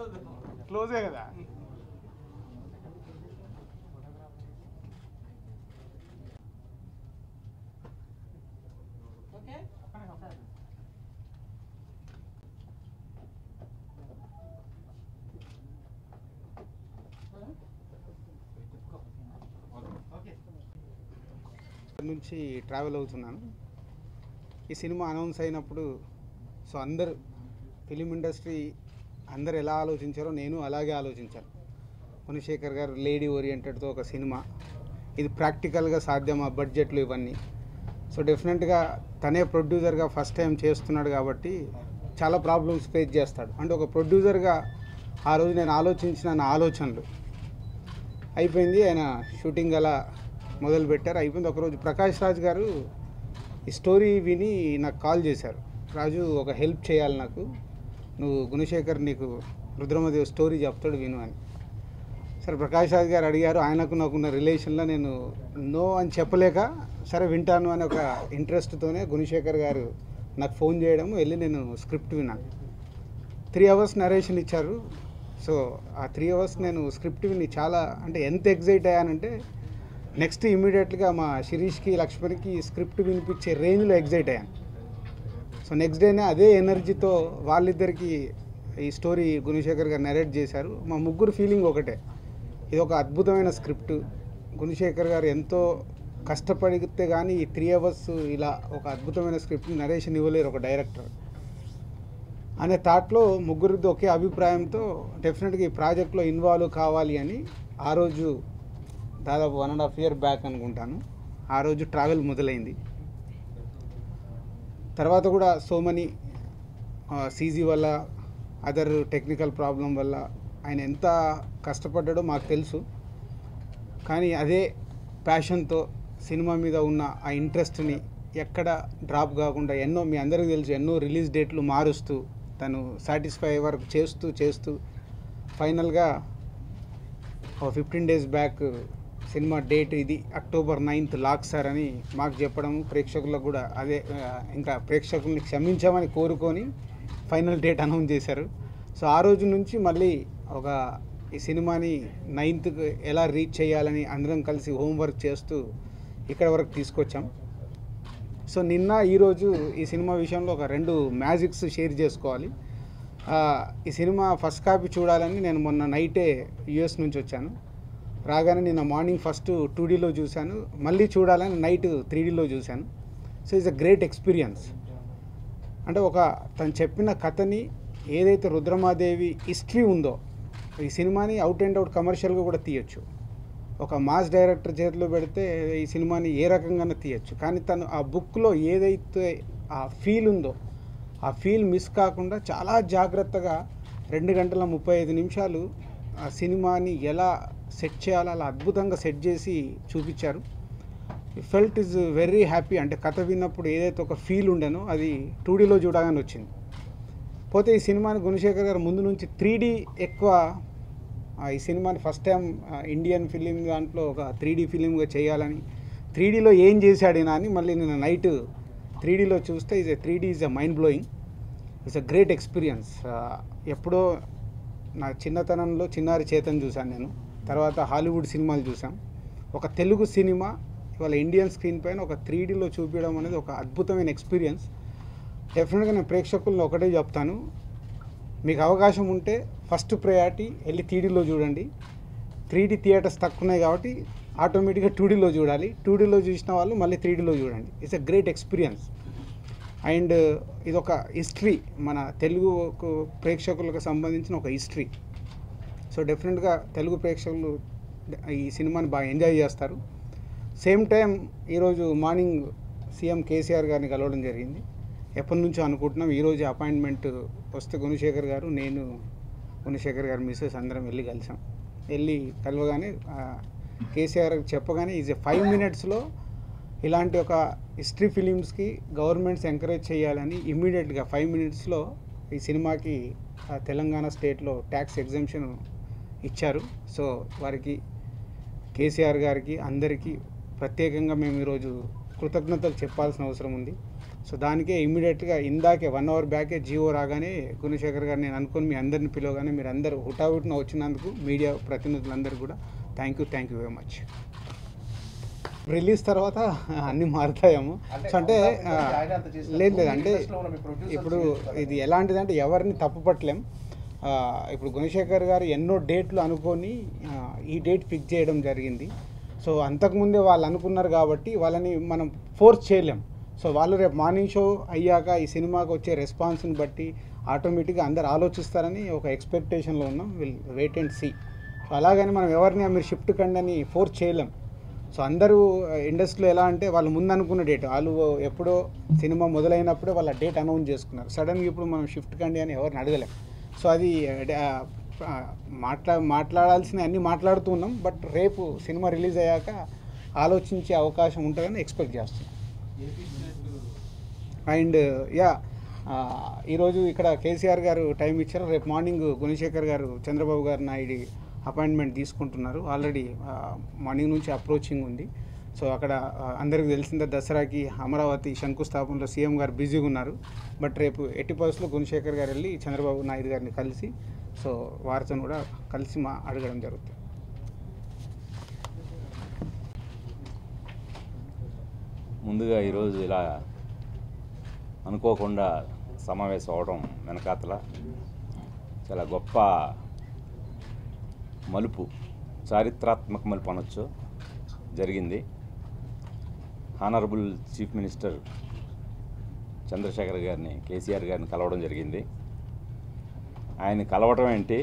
క్లోజే కదా నుంచి ట్రావెల్ అవుతున్నాను ఈ సినిమా అనౌన్స్ అయినప్పుడు సో అందరు ఫిలిం ఇండస్ట్రీ అందరు ఎలా ఆలోచించారో నేను అలాగే ఆలోచించాను గుణశేఖర్ గారు లేడీ ఓరియంటెడ్తో ఒక సినిమా ఇది ప్రాక్టికల్గా సాధ్యమా బడ్జెట్లు ఇవన్నీ సో డెఫినెట్గా తనే ప్రొడ్యూసర్గా ఫస్ట్ టైం చేస్తున్నాడు కాబట్టి చాలా ప్రాబ్లమ్స్ ఫేస్ చేస్తాడు అంటే ఒక ప్రొడ్యూసర్గా ఆ రోజు నేను ఆలోచించిన నా ఆలోచనలు అయిపోయింది ఆయన షూటింగ్ అలా మొదలు పెట్టారు అయిపోయింది ఒకరోజు ప్రకాష్ రాజ్ గారు ఈ స్టోరీ విని నాకు కాల్ చేశారు రాజు ఒక హెల్ప్ చేయాలి నాకు నువ్వు గుణశేఖర్ నీకు రుద్రమదేవ్ స్టోరీ చెప్తాడు విను అని సరే ప్రకాష్ రాజ్ గారు అడిగారు ఆయనకు నాకున్న రిలేషన్లో నేను నో అని చెప్పలేక సరే వింటాను అని ఒక ఇంట్రెస్ట్తోనే గుణశేఖర్ గారు నాకు ఫోన్ చేయడం వెళ్ళి నేను స్క్రిప్ట్ విన్నాను త్రీ అవర్స్ నరేషన్ ఇచ్చారు సో ఆ త్రీ అవర్స్ నేను స్క్రిప్ట్ విని చాలా అంటే ఎంత ఎగ్జైట్ అయ్యానంటే నెక్స్ట్ ఇమీడియట్గా మా శిరీష్కి లక్ష్మణ్కి స్క్రిప్ట్ వినిపించే రేంజ్లో ఎగ్జైట్ అయ్యాను సో నెక్స్ట్ డేనే అదే ఎనర్జీతో వాళ్ళిద్దరికి ఈ స్టోరీ గుణశేఖర్ గారు నరేట్ చేశారు మా ముగ్గురు ఫీలింగ్ ఒకటే ఇది ఒక అద్భుతమైన స్క్రిప్ట్ గుణశేఖర్ గారు ఎంతో కష్టపడితే కానీ ఈ త్రీ అవర్స్ ఇలా ఒక అద్భుతమైన స్క్రిప్ట్ నరేషన్ ఇవ్వలేరు ఒక డైరెక్టర్ అనే థాట్లో ముగ్గురిది ఒకే అభిప్రాయంతో డెఫినెట్గా ఈ ప్రాజెక్ట్లో ఇన్వాల్వ్ కావాలి అని ఆ రోజు దాదాపు one and half year back అనుకుంటాను ఆ రోజు ట్రావెల్ మొదలైంది తర్వాత కూడా సో మనీ సీజీ వల్ల అదర్ టెక్నికల్ ప్రాబ్లం వల్ల ఆయన ఎంత కష్టపడ్డాడో మాకు తెలుసు కానీ అదే ప్యాషన్తో సినిమా మీద ఉన్న ఆ ఇంట్రెస్ట్ని ఎక్కడ డ్రాప్ కాకుండా ఎన్నో మీ అందరికీ తెలుసు ఎన్నో రిలీజ్ డేట్లు మారుస్తూ తను సాటిస్ఫై వరకు చేస్తూ చేస్తూ ఫైనల్గా ఒక fifteen days back cinema date ఇది అక్టోబర్ నైన్త్ లాక్ సార్ అని మాకు చెప్పడం ప్రేక్షకులకు కూడా అదే ఆ, ఇంకా ప్రేక్షకుల్ని క్షమించామని కోరుకొని ఫైనల్ డేట్ అనౌన్స్ చేశారు సో ఆ రోజు నుంచి మళ్ళీ ఒక ఈ సినిమాని నైన్త్కి ఎలా రీచ్ చేయాలని అందరం కలిసి హోంవర్క్ చేస్తూ ఇక్కడ వరకు తీసుకొచ్చాం సో నిన్న ఈరోజు ఈ సినిమా విషయంలో ఒక రెండు మ్యాజిక్స్ షేర్ చేసుకోవాలి ఆ, ఈ సినిమా ఫస్ట్ కాపీ చూడాలని నేను మొన్న నైటే యుఎస్ నుంచి వచ్చాను రాగానే నిన్న మార్నింగ్ ఫస్ట్ టూ డీలో చూశాను మళ్ళీ చూడాలని నైట్ త్రీ డీలో చూశాను so it's a great experience అంటే ఒక తను చెప్పిన కథని ఏదైతే రుద్రమాదేవి హిస్టరీ ఉందో ఈ సినిమాని అవుట్ అండ్ అవుట్ కమర్షియల్గా కూడా తీయొచ్చు ఒక మాస్ డైరెక్టర్ చేతిలో పెడితే ఈ సినిమాని ఏ రకంగానే తీయచ్చు కానీ తను ఆ బుక్లో ఏదైతే ఆ ఫీల్ ఉందో ఆ ఫీల్ మిస్ కాకుండా చాలా జాగ్రత్తగా రెండు గంటల ముప్పై ఐదు నిమిషాలు ఆ సినిమాని ఎలా సెట్ చేయాలో అలా అద్భుతంగా సెట్ చేసి చూపించారు ఫెల్ట్ ఇస్ వెరీ హ్యాపీ అంటే కథ విన్నప్పుడు ఏదైతే ఒక ఫీల్ ఉండేనో అది టూ డీలో చూడగానే వచ్చింది పోతే ఈ సినిమాని గుణశేఖర్ గారు ముందు నుంచి త్రీ ఎక్కువ ఆ, ఈ సినిమాని ఫస్ట్ టైం ఇండియన్ ఫిలిం దాంట్లో ఒక త్రీ డీ ఫిలింగా చేయాలని త్రీ డీలో ఏం చేశాడు ఈయన అని మళ్ళీ నేను నైట్ త్రీ డీలో చూస్తే is a three D is a mind blowing it's a great experience ఎప్పుడో నా చిన్నతనంలో చిన్నారి చేతన్ చూశాను నేను తర్వాత హాలీవుడ్ సినిమాలు చూసాం ఒక తెలుగు సినిమా ఇవాళ ఇండియన్ స్క్రీన్ పైన ఒక త్రీ డీలో చూపించడం అనేది ఒక అద్భుతమైన ఎక్స్పీరియన్స్ డెఫినెట్గా నేను ప్రేక్షకులను ఒకటే చెప్తాను మీకు అవకాశం ఉంటే ఫస్ట్ ప్రయారిటీ వెళ్ళి త్రీడీలో చూడండి త్రీ డీ థియేటర్స్ తక్కువ ఉన్నాయి కాబట్టి ఆటోమేటిక్గా టూ డీలో చూడాలి టూ డీలో చూసిన వాళ్ళు మళ్ళీ త్రీ డీలో చూడండి it's a great experience and ఇది ఒక హిస్టరీ మన తెలుగు ప్రేక్షకులకు సంబంధించిన ఒక హిస్టరీ సో డెఫినెట్గా తెలుగు ప్రేక్షకులు ఈ సినిమాని బాగా ఎంజాయ్ చేస్తారు సేమ్ టైం ఈరోజు మార్నింగ్ సీఎం కేసీఆర్ గారిని కలవడం జరిగింది ఎప్పటి నుంచో అనుకుంటున్నాం ఈరోజు అపాయింట్మెంట్ వస్తే గుణశేఖర్ గారు నేను గుణశేఖర్ గారు మిస్సెస్ అందరం వెళ్ళి కలిసాం వెళ్ళి కలవగానే ఆ, కేసీఆర్ చెప్పగానే ఈజ్ ఫైవ్ మినిట్స్లో ఇలాంటి ఒక హిస్టరీ ఫిలిమ్స్కి గవర్నమెంట్స్ ఎంకరేజ్ చేయాలని ఇమ్మీడియట్గా ఫైవ్ మినిట్స్లో ఈ సినిమాకి ఆ, తెలంగాణ స్టేట్లో ట్యాక్స్ ఎగ్జామ్షన్ ఇచ్చారు సో వారికి కేసీఆర్ గారికి అందరికీ ప్రత్యేకంగా మేము ఈరోజు కృతజ్ఞతలు చెప్పాల్సిన అవసరం ఉంది సో దానికే ఇమ్మీడియట్గా ఇందాకే వన్ అవర్ బ్యాకే జియో రాగానే గుణశేఖర్ గారు నేను అనుకుని మీ అందరిని పిలవగానే మీరు అందరూ హుటాహుటిన వచ్చినందుకు మీడియా ప్రతినిధులందరూ కూడా thank you thank you very much release తర్వాత అన్నీ మారుతాయేమో సో అంటే ఆ, లేదు లేదు అంటే ఇప్పుడు ఇది ఎలాంటిదంటే ఎవరిని తప్పుపట్టలేం ఆ, ఇప్పుడు గుణశేఖర్ గారు ఎన్నో డేట్లు అనుకొని ఆ, ఈ డేట్ ఫిక్స్ చేయడం జరిగింది సో అంతకుముందే వాళ్ళు అనుకున్నారు కాబట్టి వాళ్ళని మనం ఫోర్స్ చేయలేం సో వాళ్ళు రేపు మార్నింగ్ షో అయ్యాక ఈ సినిమాకి వచ్చే రెస్పాన్స్ని బట్టి ఆటోమేటిక్గా అందరు ఆలోచిస్తారని ఒక ఎక్స్పెక్టేషన్లో ఉన్నాం will wait and see so అలాగని మనం ఎవరిని మీరు షిఫ్ట్ కండి అని ఫోర్స్ చేయలేం సో అందరూ ఇండస్ట్రీలో ఎలా అంటే వాళ్ళు ముందు అనుకున్న డేట్ వాళ్ళు ఎప్పుడో సినిమా మొదలైనప్పుడే వాళ్ళ డేట్ అనౌన్స్ చేసుకున్నారు సడన్గా ఇప్పుడు మనం షిఫ్ట్ కండి అని ఎవరిని అడగలేం సో అది ఆ, ఆ, మాట్లా మాట్లాడాల్సిన అన్నీ మాట్లాడుతున్నాం బట్ రేపు సినిమా రిలీజ్ అయ్యాక ఆలోచించే అవకాశం ఉంటుందని ఎక్స్పెక్ట్ చేస్తున్నాం అండ్ యా ఈరోజు ఇక్కడ కేసీఆర్ గారు టైం ఇచ్చారు రేపు మార్నింగ్ గుణశేఖర్ గారు చంద్రబాబు గారు నాయుడు అపాయింట్మెంట్ తీసుకుంటున్నారు ఆల్రెడీ మార్నింగ్ నుంచి అప్రోచింగ్ ఉంది సో అక్కడ ఆ, అందరికీ తెలిసిందే దసరాకి అమరావతి శంకుస్థాపనలో సీఎం గారు బిజీగా ఉన్నారు బట్ రేపు ఎట్టి పరిస్థితుల్లో గుణశేఖర్ గారు వెళ్ళి చంద్రబాబు నాయుడు గారిని కలిసి సో వారితో కూడా కలిసి మా అడగడం జరుగుతుంది ముందుగా ఈరోజు ఇలా అనుకోకుండా సమావేశం అవడం వెనకాతల చాలా గొప్ప మలుపు చారిత్రాత్మక మలుపు అనొచ్చు జరిగింది హానరబుల్ చీఫ్ మినిస్టర్ చంద్రశేఖర్ గారిని కేసీఆర్ గారిని కలవడం జరిగింది ఆయన కలవడం ఏంటి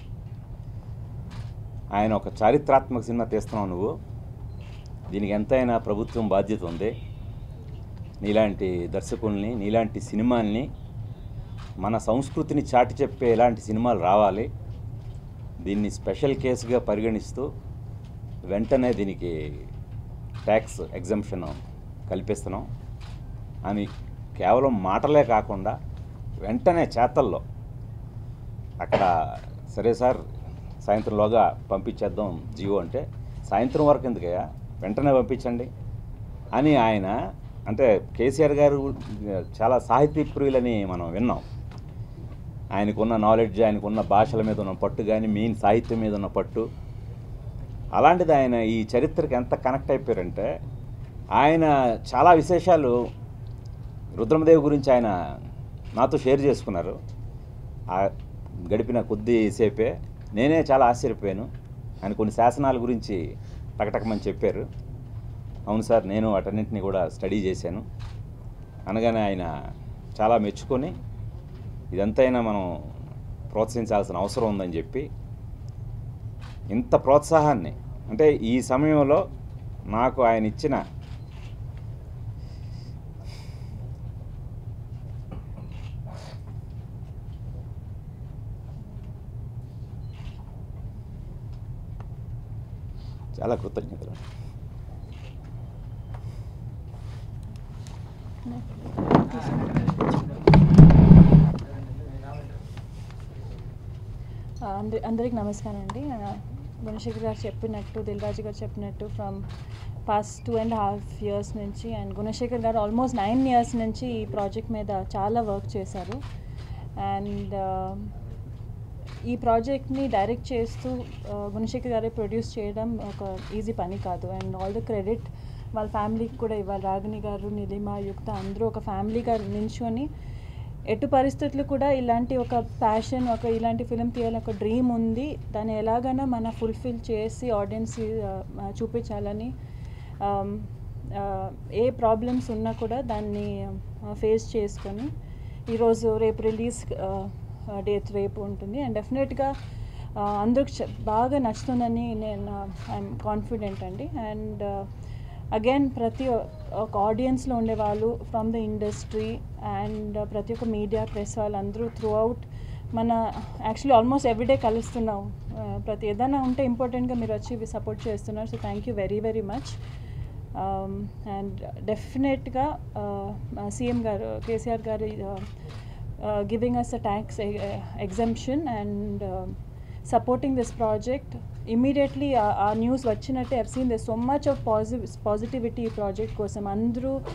ఆయన ఒక చారిత్రాత్మక సినిమా తీస్తున్నావు నువ్వు దీనికి ఎంతైనా ప్రభుత్వం బాధ్యత ఉంది నీలాంటి దర్శకుల్ని నీలాంటి సినిమాల్ని మన సంస్కృతిని చాటి చెప్పే ఇలాంటి సినిమాలు రావాలి దీన్ని స్పెషల్ కేసుగా పరిగణిస్తూ వెంటనే దీనికి ట్యాక్స్ ఎగ్జంప్షన్ కల్పిస్తున్నాం అని కేవలం మాటలే కాకుండా వెంటనే చేతల్లో అక్కడ సరే సార్ సాయంత్రంలోగా పంపించేద్దాం జియో అంటే సాయంత్రం వరకు ఎందుకయ్యా వెంటనే పంపించండి అని ఆయన అంటే కేసీఆర్ గారు చాలా సాహితీ ప్రియులని మనం విన్నాం ఆయనకున్న నాలెడ్జ్ ఆయనకున్న భాషల మీద ఉన్న పట్టు కానీ మెయిన్ సాహిత్యం మీద ఉన్న పట్టు అలాంటిది ఆయన ఈ చరిత్రకి ఎంత కనెక్ట్ అయిపోయారంటే ఆయన చాలా విశేషాలు రుద్రమదేవి గురించి ఆయన నాతో షేర్ చేసుకున్నారు ఆ గడిపిన కొద్దిసేపే నేనే చాలా ఆశ్చర్యపోయాను ఆయన కొన్ని శాసనాల గురించి టకటకమని చెప్పారు అవును సార్ నేను వాటన్నింటినీ కూడా స్టడీ చేశాను అనగానే ఆయన చాలా మెచ్చుకొని ఇదంతైనా మనం ప్రోత్సహించాల్సిన అవసరం ఉందని చెప్పి ఇంత ప్రోత్సాహాన్ని అంటే ఈ సమయంలో నాకు ఆయన ఇచ్చిన చాలా కృతజ్ఞతలు ఆ, అందరి అందరికి నమస్కారం అండి ఆ, గుణశేఖర్ గారు చెప్పినట్టు దిల్రాజు గారు చెప్పినట్టు from past two and half years నుంచి and Gunasekhar garu almost nine years నుంచి ఈ ప్రాజెక్ట్ మీద చాలా వర్క్ చేశారు అండ్ ఈ ప్రాజెక్ట్ని డైరెక్ట్ చేస్తూ ఆ, గుణశేఖర్ గారే ప్రొడ్యూస్ చేయడం ఒక ఈజీ పని కాదు అండ్ ఆల్ ద క్రెడిట్ వాళ్ళ ఫ్యామిలీకి కూడా ఇవ్వాలి రాగిణి గారు నిలిమ యుక్త అందరూ ఒక ఫ్యామిలీగా నించుకొని ఎటు పరిస్థితులు కూడా ఇలాంటి ఒక ప్యాషన్ ఒక ఇలాంటి ఫిలిం తీయాలని ఒక డ్రీమ్ ఉంది దాన్ని ఎలాగైనా మన ఫుల్ఫిల్ చేసి ఆడియన్స్ చూపించాలని um, uh, ఏ ప్రాబ్లమ్స్ ఉన్నా కూడా దాన్ని ఫేస్ చేసుకొని ఈరోజు రేపు రిలీజ్ డేట్ రేపు ఉంటుంది అండ్ డెఫినెట్గా అందరికి చ- బాగా నచ్చుతుందని నేను ఐఎమ్ కాన్ఫిడెంట్ అండి అండ్ అగైన్ ప్రతి ఒ- ఒక ఆడియన్స్లో ఉండేవాళ్ళు ఫ్రమ్ ద ఇండస్ట్రీ అండ్ ప్రతి ఒక్క మీడియా ప్రెస్ వాళ్ళందరూ త్రూ అవుట్ మన యాక్చువల్లీ ఆల్మోస్ట్ ఎవ్రీడే కలుస్తున్నాం ఆ, ప్రతి ఏదైనా ఉంటే ఇంపార్టెంట్గా మీరు వచ్చి సపోర్ట్ చేస్తున్నారు so thank you very very much and డెఫినెట్గా CM garu KCR garu giving us a tax exemption and supporting this project immediately ఆ న్యూస్ వచ్చినట్టే I've seen the so much of positive positivity ఈ ప్రాజెక్ట్ కోసం అందరూ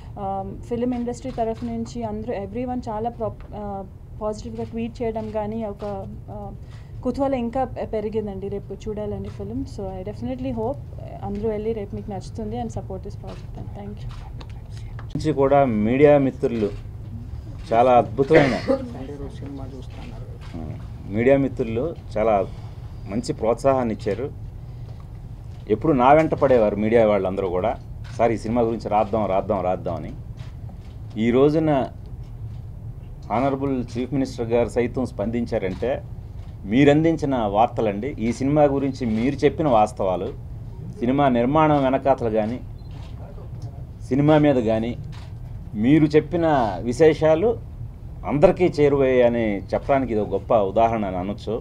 ఫిలిం ఇండస్ట్రీ తరఫు నుంచి అందరూ ఎవ్రీ వన్ చాలా ప్రో పాజిటివ్గా ట్వీట్ చేయడం కానీ ఒక uh, కుతూహలం ఇంకా పె- పెరిగిందండి రేపు చూడాలండి film so I definitely hope అందరూ వెళ్ళి రేపు మీకు నచ్చుతుంది and support this project and thank you నుంచి కూడా మీడియా మిత్రులు చాలా అద్భుతమైన సండే రోజు సినిమా చూస్తున్నారు ఆ, మీడియా మిత్రులు చాలా మంచి ప్రోత్సాహాన్ని ఇచ్చారు ఎప్పుడు నా వెంట పడేవారు మీడియా వాళ్ళందరూ కూడా సార్ ఈ సినిమా గురించి రాద్దాం రాద్దాం రాద్దాం అని ఈ రోజున ఆనరబుల్ చీఫ్ మినిస్టర్ గారు సైతం స్పందించారంటే మీరు అందించిన వార్తలండి ఈ సినిమా గురించి మీరు చెప్పిన వాస్తవాలు సినిమా నిర్మాణం వెనకాతలు కానీ సినిమా మీద కానీ మీరు చెప్పిన విశేషాలు అందరికీ చేరువయ్యాయి అని చెప్పడానికి ఇది ఒక గొప్ప ఉదాహరణ అని అనొచ్చు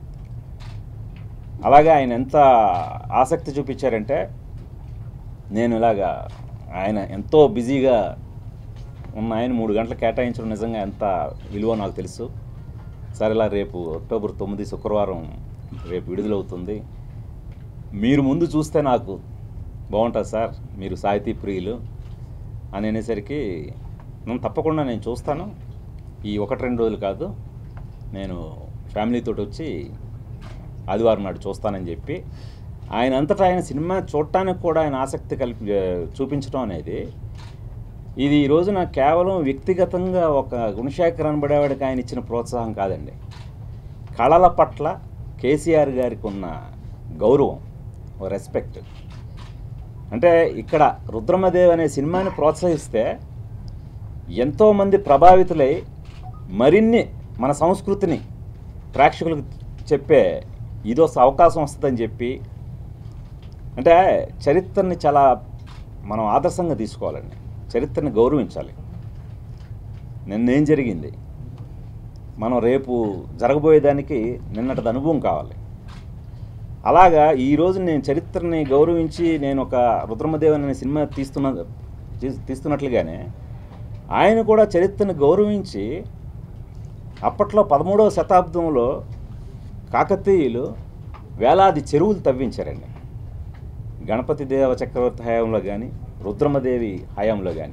అలాగే ఆయన ఎంత ఆసక్తి చూపించారంటే నేను ఇలాగా ఆయన ఎంతో బిజీగా ఉన్న ఆయన మూడు గంటలు కేటాయించడం నిజంగా ఎంత విలువ నాకు తెలుసు సరే ఇలా రేపు అక్టోబర్ తొమ్మిది శుక్రవారం రేపు విడుదలవుతుంది మీరు ముందు చూస్తే నాకు బాగుంటుంది సార్ మీరు సాహితీ ప్రియులు అని అనేసరికి "నేను తప్పకుండా నేను చూస్తాను ఈ ఒకటి రెండు రోజులు కాదు నేను ఫ్యామిలీతో వచ్చి ఆదివారం నాడు చూస్తానని చెప్పి ఆయన అంతటా ఆయన సినిమా చూడటానికి కూడా ఆయన ఆసక్తి కల్పి చూపించడం అనేది ఇది ఈ రోజున కేవలం వ్యక్తిగతంగా ఒక గుణశేఖర్ అనబడేవాడికి ఆయన ఇచ్చిన ప్రోత్సాహం కాదండి కళల పట్ల కేసీఆర్ గారికి ఉన్న గౌరవం ఓ రెస్పెక్ట్ అంటే ఇక్కడ రుద్రమదేవ్ అనే సినిమాని ప్రోత్సహిస్తే ఎంతోమంది ప్రభావితులై మరిన్ని మన సంస్కృతిని ప్రేక్షకులకు చెప్పే ఇదో అవకాశం వస్తుందని చెప్పి అంటే చరిత్రని చాలా మనం ఆదర్శంగా తీసుకోవాలండి చరిత్రని గౌరవించాలి నిన్నేం జరిగింది మనం రేపు జరగబోయేదానికి నిన్నటి అనుభవం కావాలి అలాగా ఈరోజు నేను చరిత్రని గౌరవించి నేను ఒక రుద్రమదేవన్ అనే సినిమా తీస్తున్న తీ- తీస్తున్నట్లుగానే ఆయన కూడా చరిత్రను గౌరవించి అప్పట్లో పదమూడవ శతాబ్దంలో కాకతీయులు వేలాది చెరువులు తవ్వించారండి గణపతి దేవ చక్రవర్తి హయాంలో కానీ రుద్రమదేవి హయాంలో కానీ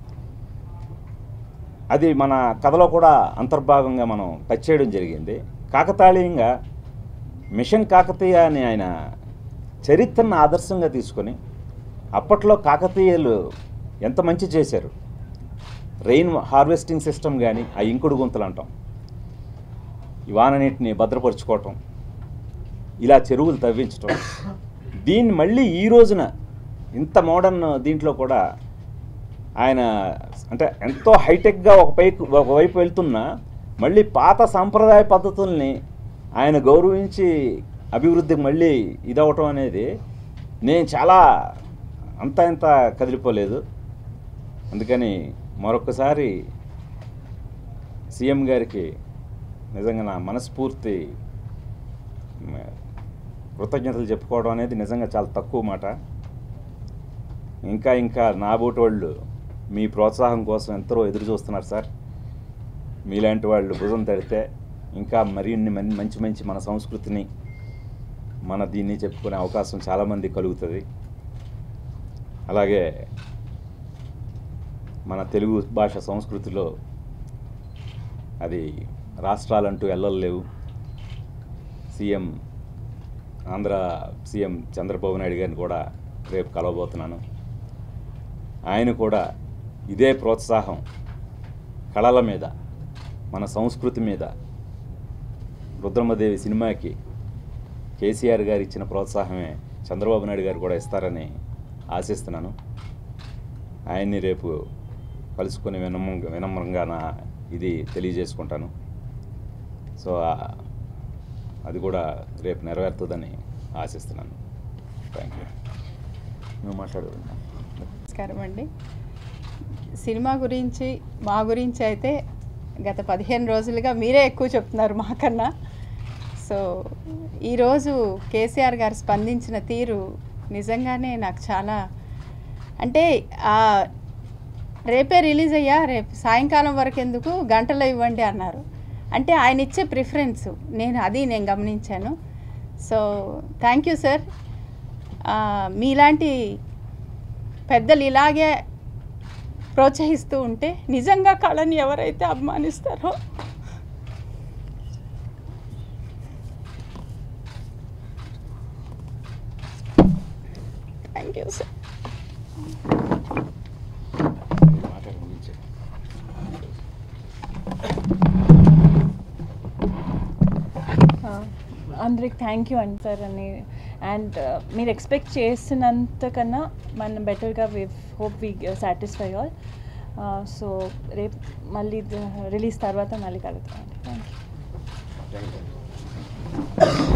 అది మన కథలో కూడా అంతర్భాగంగా మనం టచ్ చేయడం జరిగింది కాకతాళీయంగా మిషన్ కాకతీయ అని ఆయన చరిత్రను ఆదర్శంగా తీసుకొని అప్పట్లో కాకతీయులు ఎంత మంచి చేశారు రెయిన్ హార్వెస్టింగ్ సిస్టమ్ కానీ ఆ ఇంకుడు గుంతలు అంటాం ఈ వాన నీటిని భద్రపరుచుకోవటం ఇలా చెరువులు తవ్వించటం దీన్ని మళ్ళీ ఈ రోజున ఇంత మోడర్న్ దీంట్లో కూడా ఆయన అంటే ఎంతో హైటెక్గా ఒక పైకి ఒకవైపు వెళ్తున్నా మళ్ళీ పాత సాంప్రదాయ పద్ధతుల్ని ఆయన గౌరవించి అభివృద్ధికి మళ్ళీ ఇదవటం అనేది నేను చాలా అంత ఇంత కదిలిపోలేదు అందుకని మరొకసారి సీఎం గారికి నిజంగా నా మనస్ఫూర్తి మ, కృతజ్ఞతలు చెప్పుకోవడం అనేది నిజంగా చాలా తక్కువ మాట ఇంకా ఇంకా నా బోటి వాళ్ళు మీ ప్రోత్సాహం కోసం ఎంతో ఎదురు చూస్తున్నారు సార్ మీలాంటి వాళ్ళు భుజం తడితే ఇంకా మరిన్ని మన్- మంచి మంచి మన సంస్కృతిని మన దీన్ని చెప్పుకునే అవకాశం చాలామంది కలుగుతుంది అలాగే మన తెలుగు భాష సంస్కృతిలో అది రాష్ట్రాలంటూ ఎల్లలేవు సీఎం ఆంధ్ర సీఎం చంద్రబాబు నాయుడు గారిని కూడా రేపు కలవబోతున్నాను ఆయన కూడా ఇదే ప్రోత్సాహం కళల మీద మన సంస్కృతి మీద రుద్రమదేవి సినిమాకి కేసీఆర్ గారు ఇచ్చిన ప్రోత్సాహమే చంద్రబాబు నాయుడు గారు కూడా ఇస్తారని ఆశిస్తున్నాను ఆయన్ని రేపు కలుసుకొని వినమ్ర వినమ్రంగా నా ఇది తెలియజేసుకుంటాను సో ఆ- అది కూడా రేపు నెరవేరుతుందని ఆశిస్తున్నాను థ్యాంక్ యూ నువ్వు మాట్లాడు నమస్కారం అండి సినిమా గురించి మా గురించి అయితే గత పదిహేను రోజులుగా మీరే ఎక్కువ చెప్తున్నారు మాకన్నా సో ఈరోజు కేసీఆర్ గారు స్పందించిన తీరు నిజంగానే నాకు చాలా అంటే ఆ రేపే రిలీజ్ అయ్యా రేపు సాయంకాలం వరకు ఎందుకు గంటలో ఇవ్వండి అన్నారు అంటే ఆయన ఇచ్చే ప్రిఫరెన్స్ నేను అది నేను గమనించాను సో థ్యాంక్ యూ సార్ మీలాంటి పెద్దలు ఇలాగే ప్రోత్సహిస్తూ ఉంటే నిజంగా కళని ఎవరైతే అభిమానిస్తారో థ్యాంక్ యూ సార్ అందరికి థ్యాంక్ యూ అండి సార్ అని అండ్ మీరు ఎక్స్పెక్ట్ చేసినంతకన్నా మనం బెటర్గా we hope we satisfy all so రేపు మళ్ళీ రిలీజ్ తర్వాత మళ్ళీ కలుగుతామండి థ్యాంక్ యూ